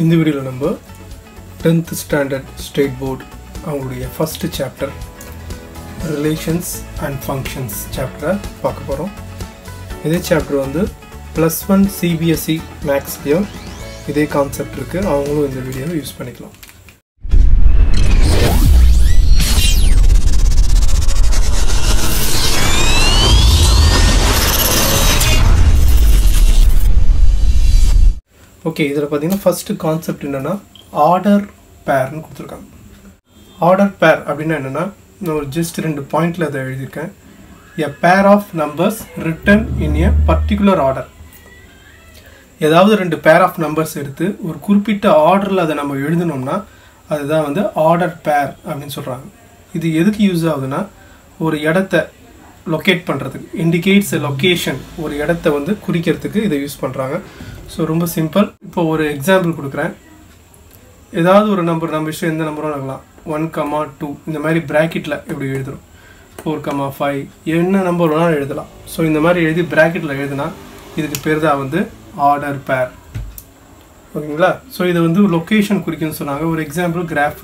இந்த வீடியோவில் நம்ம டென்த் ஸ்டாண்டர்ட் ஸ்டேட் போர்டு அவங்களுடைய first chapter relations and functions சாப்டரை பார்க்க போகிறோம் இதே சாப்டர் வந்து ப்ளஸ் ஒன் சிபிஎஸ்சி மேக்ஸ்லேயும் இதே கான்செப்ட் இருக்குது அவங்களும் இந்த வீடியோவை யூஸ் பண்ணிக்கலாம் ஓகே இதில் பார்த்தீங்கன்னா ஃபஸ்ட்டு கான்செப்ட் என்னென்னா ஆர்டர் பேர்னு கொடுத்துருக்காங்க ஆர்டர் பேர் அப்படின்னா என்னென்னா நான் ஒரு ஜஸ்ட் ரெண்டு பாயிண்டில் அதை எழுதியிருக்கேன் a pair of numbers written in a particular order ஏதாவது ரெண்டு பேர் ஆஃப் நம்பர்ஸ் எடுத்து ஒரு குறிப்பிட்ட ஆர்டரில் அதை நம்ம எழுதினோம்னா அதுதான் வந்து ஆர்டர் பேர் அப்படின்னு சொல்கிறாங்க இது எதுக்கு யூஸ் ஆகுதுன்னா ஒரு இடத்த லொக்கேட் பண்ணுறதுக்கு இண்டிகேட்ஸ் எ லொக்கேஷன் ஒரு இடத்த வந்து குறிக்கிறதுக்கு இதை யூஸ் பண்ணுறாங்க ஸோ ரொம்ப சிம்பிள் இப்போ ஒரு எக்ஸாம்பிள் கொடுக்குறேன் ஏதாவது ஒரு நம்பர் நம்ம இஷ்டம் எந்த நம்பரும் இருக்கலாம் ஒன் கமா டூ இந்த மாதிரி ப்ராக்கெட்டில் இப்படி எழுதுறோம் ஃபோர் கமா ஃபைவ் என்ன நம்பர் வேணாலும் எழுதலாம் ஸோ இந்த மாதிரி எழுதி ப்ராக்கெட்டில் எழுதுனா இதுக்கு பேர் தான் வந்து ஆர்டர் பேர் ஓகேங்களா ஸோ இது வந்து லொக்கேஷன் குறிக்குன்னு சொன்னாங்க ஒரு example graph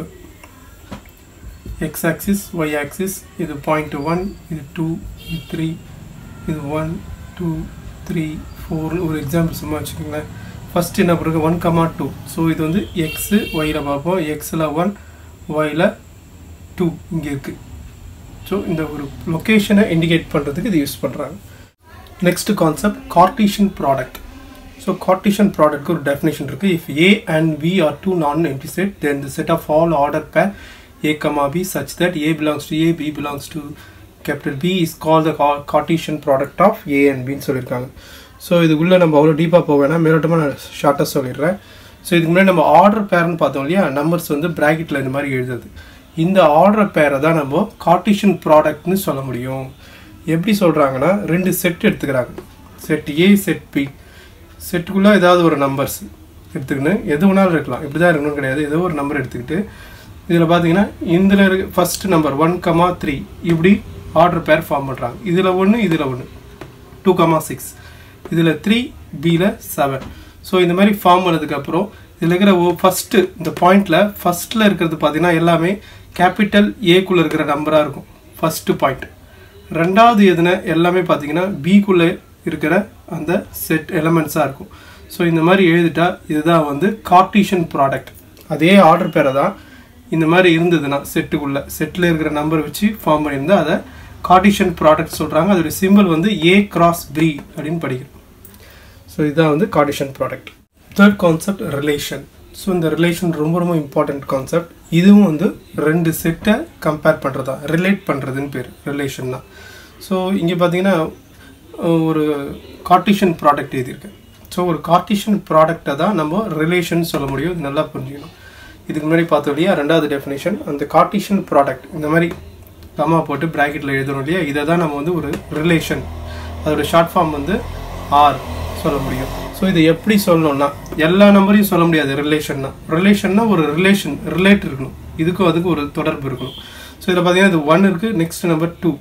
X axis Y axis இது பாயிண்ட் ஒன் இது டூ இது த்ரீ இது ஒன் டூ த்ரீ ஃபோர் ஒரு எக்ஸாம்பிள் சும்மா வச்சுக்கோங்களேன் ஃபஸ்ட் என்ன பிறகு ஒன் கமா டூ ஸோ இது வந்து எக்ஸு ஒயில் பார்ப்போம் எக்ஸில் ஒன் ஒயில் டூ இங்கே இருக்குது ஸோ இந்த ஒரு லொக்கேஷனை இண்டிகேட் பண்ணுறதுக்கு இது யூஸ் பண்ணுறாங்க next concept Cartesian product so Cartesian ப்ராடக்ட்க்கு ஒரு டெஃபினேஷன் இருக்குது if A and B are two non empty set then the set of all order pair a comma b such that a belongs to a b belongs to capital b is called the cartesian product of a and b ன்னு சொல்லியிருக்காங்க so இதுக்குள்ளே நம்ம அவ்வளோ டீப்பாக போக வேணாம் மேலோட்டமாக நான் ஷார்ட்டாக சொல்லிடுறேன் ஸோ இதுக்கு முன்னாடி நம்ம ஆர்டர் பேர்னு பார்த்தோம் இல்லையா நம்பர்ஸ் வந்து ப்ராக்கெட்டில் இந்த மாதிரி எழுதுது இந்த ஆர்டர் பேரை தான் நம்ம கார்டிஷியன் ப்ராடக்ட்னு சொல்ல முடியும் எப்படி சொல்கிறாங்கன்னா ரெண்டு செட் எடுத்துக்கிறாங்க செட் ஏ செட் பி செட்டுக்குள்ளே ஏதாவது ஒரு நம்பர்ஸ் எடுத்துக்கின்னு எது வேணாலும் இருக்கலாம் இப்படி தான் இருக்கணும் கிடையாது ஏதோ ஒரு நம்பர் எடுத்துக்கிட்டு இதில் பார்த்தீங்கன்னா இதில் இருக்க first number one comma three இப்படி ஆர்டர் பேர் ஃபார்ம் பண்ணுறாங்க இதில் ஒன்று இதில் ஒன்று டூ கமா சிக்ஸ் இதில் த்ரீ பியில் செவன் ஸோ இந்த மாதிரி ஃபார்ம் பண்ணதுக்கப்புறம் இதில் இருக்கிற ஓ ஃபஸ்ட்டு இந்த பாயிண்டில் ஃபஸ்ட்டில் இருக்கிறது பார்த்தீங்கன்னா எல்லாமே கேபிட்டல் ஏக்குள்ளே இருக்கிற நம்பராக இருக்கும் ஃபஸ்ட்டு பாயிண்ட் ரெண்டாவது எதுனா எல்லாமே பார்த்தீங்கன்னா பிக்குள்ளே இருக்கிற அந்த செட் எலமெண்ட்ஸாக இருக்கும் ஸோ இந்த மாதிரி எழுதிட்டா இதுதான் வந்து கார்டீஷியன் ப்ராடக்ட் அதே ஆர்டர் பேரை தான் இந்த மாதிரி இருந்ததுன்னா செட்டுக்குள்ளே செட்டில் இருக்கிற நம்பர் வச்சு ஃபார்ம் பண்ணியிருந்தா அதை கார்டிஷியன் ப்ராடக்ட் சொல்கிறாங்க அதோடைய சிம்பிள் வந்து ஏ கிராஸ் பி அப்படின்னு படிக்கிறோம் ஸோ இதுதான் வந்து Cartesian product third concept relation so இந்த ரிலேஷன் ரொம்ப ரொம்ப இம்பார்ட்டண்ட் கான்செப்ட் இதுவும் வந்து ரெண்டு செட்டை கம்பேர் பண்ணுறதா ரிலேட் பண்ணுறதுன்னு பேர் ரிலேஷன் தான் ஸோ இங்கே பார்த்தீங்கன்னா ஒரு கார்டிஷியன் ப்ராடக்ட் எழுதியிருக்கேன் ஸோ ஒரு கார்டிஷியன் ப்ராடக்டை தான் நம்ம ரிலேஷன் சொல்ல முடியும் இது நல்லா புரிஞ்சுக்கணும் இதுக்கு முன்னாடி பார்த்தோம் இல்லையா ரெண்டாவது டெஃபினேஷன் அந்த கார்டிஷியன் ப்ராடக்ட் இந்த மாதிரி கமா போட்டு ப்ராக்கெட்டில் எழுதணும் இல்லையா இதை தான் நம்ம வந்து ஒரு ரிலேஷன் அதோட ஷார்ட் ஃபார்ம் வந்து ஆர் சொல்ல முடியும் ஸோ இதை எப்படி சொல்லணும்னா எல்லா நம்பரையும் சொல்ல முடியாது ரிலேஷன்னா ரிலேஷன்னா ஒரு ரிலேஷன் ரிலேட் இருக்கணும் இதுக்கும் அதுக்கும் ஒரு தொடர்பு இருக்கணும் ஸோ இதில் பார்த்தீங்கன்னா இது ஒன் இருக்குது நெக்ஸ்ட் நம்பர் டூ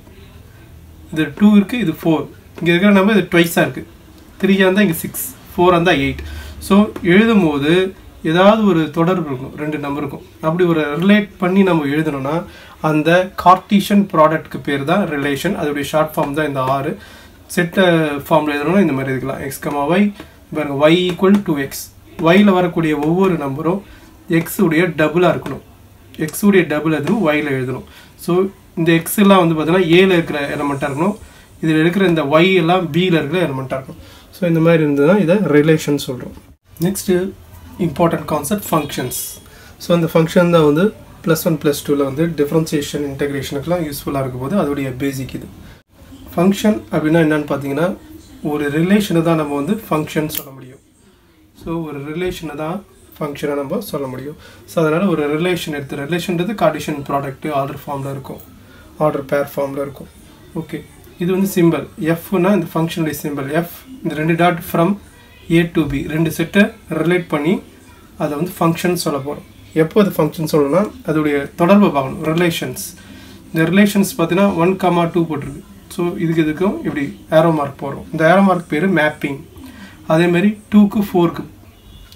இது டூ இருக்குது இது ஃபோர் இங்கே இருக்கிற நம்பர் இது ட்வைஸாக இருக்குது த்ரீயாக இருந்தால் இங்கே சிக்ஸ் ஃபோராக இருந்தால் எயிட் ஸோ எழுதும் போது ஏதாவது ஒரு தொடர்பு இருக்கும் ரெண்டு நம்பருக்கும் அப்படி ஒரு ரிலேட் பண்ணி நம்ம எழுதணும்னா அந்த கார்டீஷியன் ப்ராடக்ட்க்கு பேர் தான் ரிலேஷன் அதோடைய ஷார்ட் ஃபார்ம் தான் இந்த ஆறு செட்டை ஃபார்மில் எழுதணும்னா இந்த மாதிரி இருக்கலாம் எக்ஸ் கமா ஒய் பாருங்க ஒய் ஈக்குவல் டு எக்ஸ் ஒயில் வரக்கூடிய ஒவ்வொரு நம்பரும் எக்ஸ் உடைய டபுளாக இருக்கணும் எக்ஸ் உடைய டபுள் எதுவும் ஒயில் எழுதணும் ஸோ இந்த எக்ஸ் எல்லாம் வந்து பார்த்தீங்கன்னா ஏல இருக்கிற எலமெண்ட்டாக இருக்கணும் இதில் இருக்கிற இந்த ஒய் எல்லாம் பியில் இருக்கிற எலமெண்ட்டாக இருக்கும் ஸோ இந்த மாதிரி இருந்ததுன்னா இதை ரிலேஷன் சொல்கிறோம் next important concept functions so அந்த ஃபங்க்ஷன் தான் வந்து ப்ளஸ் ஒன் ப்ளஸ் டூவில் வந்து டிஃப்ரென்சியேஷன் இன்டெகிரேஷனுக்குலாம் யூஸ்ஃபுல்லாக இருக்கும் போது அதோடைய பேசிக் இது ஃபங்க்ஷன் அப்படின்னா என்னன்னு பார்த்தீங்கன்னா ஒரு ரிலேஷனை தான் நம்ம வந்து ஃபங்க்ஷன் சொல்ல முடியும் ஸோ ஒரு ரிலேஷனை தான் ஃபங்க்ஷனை நம்ம சொல்ல முடியும் ஸோ அதனால் ஒரு ரிலேஷன் எடுத்து ரிலேஷன்றது கார்டிஷன் ப்ராடக்ட்டு ஆர்டர் ஃபார்மில் இருக்கும் ஆர்டர் பேர் ஃபார்மில் இருக்கும் ஓகே இது வந்து சிம்பிள் எஃப்னா இந்த ஃபங்க்ஷனுடைய சிம்பிள் எஃப் இந்த ரெண்டு dot from A to B ரெண்டு செட்டை ரிலேட் பண்ணி அதை வந்து ஃபங்க்ஷன் சொல்ல போகிறோம் எப்போ அது ஃபங்க்ஷன் சொல்லணும்னா அதோடைய தொடர்பை பார்க்கணும் ரிலேஷன்ஸ் இந்த ரிலேஷன்ஸ் பார்த்தீங்கன்னா ஒன் கமா டூ போட்டிருக்கு ஸோ இதுக்கு இதுக்கும் இப்படி ஏரோ மார்க் போடுறோம் இந்த ஏரோ மார்க் பேர் மேப்பிங் அதேமாரி டூக்கு ஃபோருக்கு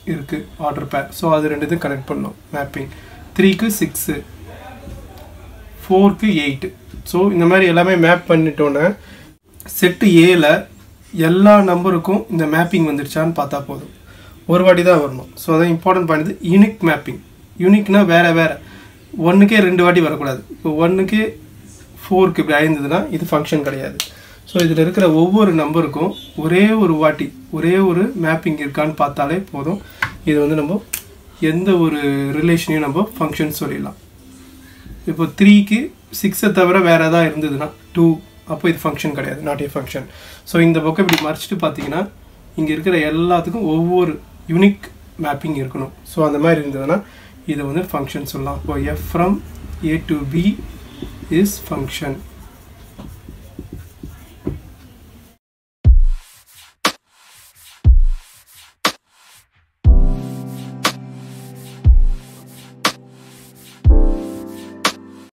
இருக்குது ஆர்டர் பேர் ஸோ அது ரெண்டுத்தையும் கனெக்ட் பண்ணோம் மேப்பிங் த்ரீக்கு சிக்ஸு ஃபோருக்கு எயிட்டு ஸோ இந்த மாதிரி எல்லாமே மேப் பண்ணிட்டோன்னே செட்டு ஏல எல்லா நம்பருக்கும் இந்த மேப்பிங் வந்துருச்சான்னு பார்த்தா போதும் ஒரு வாட்டி தான் வரணும் ஸோ அதான் இம்பார்ட்டன்ட் பாயிண்ட் யூனிக் மேப்பிங் யூனிக்னா வேறு வேறு ஒன்றுக்கே ரெண்டு வாட்டி வரக்கூடாது இப்போ ஒன்றுக்கு ஃபோருக்கு இப்படி ஆயிருந்ததுன்னா இது ஃபங்க்ஷன் கிடையாது ஸோ இதில் இருக்கிற ஒவ்வொரு நம்பருக்கும் ஒரே ஒரு வாட்டி ஒரே ஒரு மேப்பிங் இருக்கான்னு பார்த்தாலே போதும் இது வந்து நம்ம எந்த ஒரு ரிலேஷனையும் நம்ம ஃபங்க்ஷன் சொல்லிடலாம் இப்போ த்ரீக்கு சிக்ஸை தவிர வேறு எதாவது இருந்ததுன்னா டூ அப்போ இது ஃபங்க்ஷன் கிடையாது நாட் ஏ ஃபங்க்ஷன் ஸோ இந்த பக்கம் இப்படி மறைச்சிட்டு பார்த்தீங்கன்னா இங்கே இருக்கிற எல்லாத்துக்கும் ஒவ்வொரு யூனிக் மேப்பிங் இருக்கணும் ஸோ அந்த மாதிரி இருந்ததுன்னா இதை வந்து ஃபங்க்ஷன் சொல்லலாம் இப்போ F from A to B is function